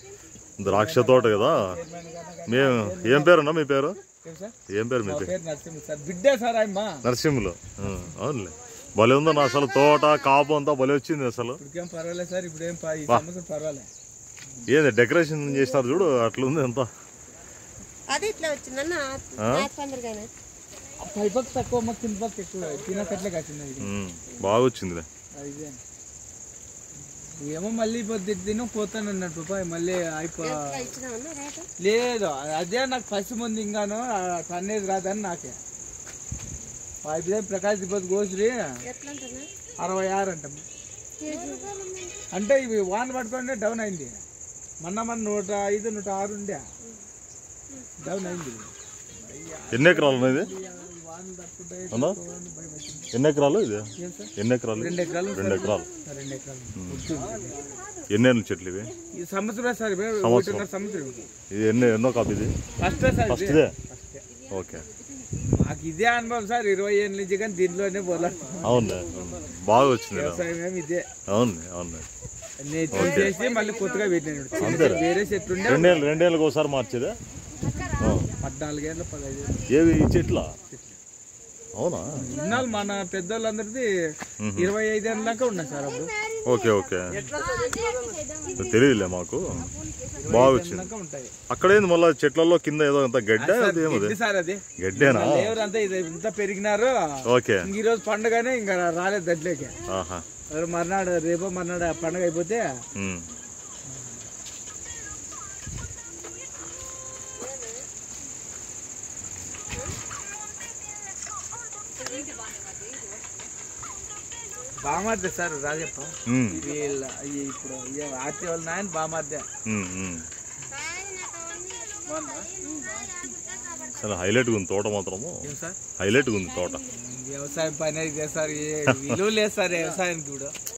ద్రాక్ష తోట కదా మేము ఏం పేరున్నా మీ పేరు ఏం సార్ ఏం పేరు మీ మా పేరు పేరు నరసింహ సార్ బిడ్డే సార్ ఆయమ్మ నరసింహులు ఆ, అవునులే భలే ఉందన్న అసలు తోట కాపు అంతా భలే వచ్చింది అసలు ఇప్పటికేం పర్వాలేదు సార్ ఇప్పుడేం ప- ఈ సంవత్సరం పర్వాలేదు ఏంది డెకరేషన్ చేసినారు చూడు అట్లుంది ఎంత అది ఇట్లా వచ్చిందన్న ఆ? పందిరిగానే పై పక్క తక్కువ మా కింద పక్క ఎక్కువ తినకట్లే కట్టింది ఇది ఉమ్, బాగా వచ్చిందిలే ఇదే ఏమో మళ్ళీ పొద్దు తిను పోతాను అన్నట్టు పాప, మళ్ళీ అయిపో ఇట్లా ఇచ్చినామన్న రేటు లేదు అదే నాకు పసి ముందు ఇంకాను అనేది రాదని నాకే ఇదే ప్రకాశ్ దిబ్బతి గోసురి ఎట్లా అంటున్నా అరవై ఆరు అంట అంటే ఇవి వాన పడుతుంటే డౌన్ అయింది మొన్న మన నూట ఐదు నూట ఆరు ఉండే డౌన్ అయింది ఎన్ని ఎకరాలు ఉన్నాయి ఇది వాన తట్టుకుంటే అన్నా ఎన్ని ఎకరాలు ఇది ఏం సార్ ఎన్ని ఎకరాలు రెండు ఎకరాలు రెండు ఎకరాలు రెండు ఎకరాలు ఎన్నేళ్ళ చెట్లు ఇవి ఈ సంవత్సరం సార్ ఇవే ఒకటిన్నర సంవత్సరం ఇది ఎన్ని ఎన్నో కాపీ ఇది ఫస్ట్ సార్ ఫస్ట్ ఇదే ఇదే ఫస్టే. ఓకే మాకు ఇదే అనుభవం సార్ ఇరవై ఏళ్ళ నుంచి కానీ దీంట్లోనే పోలాడుతున్నాం అవునులే బాగా వచ్చింది కదా. వ్యవసాయం ఏమి ఇదే అవునులే అవునులే నేను తీసేసి మళ్ళీ కొత్తగా పెట్టినాను చిన్న వేరే చెట్లు ఉండే రెండేళ్ళు రెండేళ్ళకి ఒకసారి మార్చేదా ఆ. పద్నాలుగేళ్ళ పదహైదు ఏళ్ళు. ఏవి ఈ చెట్ల అవునా ఇన్నాళ్ళు మన పెద్దోళ్ళందరిది ఇరవై ఐదు ఏళ్ళ దాకా ఉన్నాయి సార్ అప్పుడు ఓకే ఓకే తెలియదులే మాకు బాగా వచ్చింది దాకా ఉంటాయి అక్కడేంది మళ్ళీ చెట్లలో కింద ఏదో అంత గడ్డ అది ఏమది ఇది సార్ అది గడ్డేనా లేవరు అంతా ఇది ఇంత పెరిగినారు ఓకే ఇంక ఈ రోజు పండుగనే ఇంకా రాలేదు దట్లేకి ఆహా మరి మర్నాడు రేపు మర్నాడు ఆ పండుగ అయిపోతే ఉమ్. బామార్దే సార్ రాజప్ప ఉమ్. వీళ్ళ ఈ ఇప్పుడు ఈ ఆర్టీ వాళ్ళ నాయన బామార్దే ఉమ్, ఉమ్. చాలా హైలైట్గా ఉంది తోట మాత్రము ఏం సార్ హైలైట్గా ఉంది తోట వ్యవసాయం పని అయితే సార్ ఏ విలువ లేదు సార్ వ్యవసాయానికి కూడా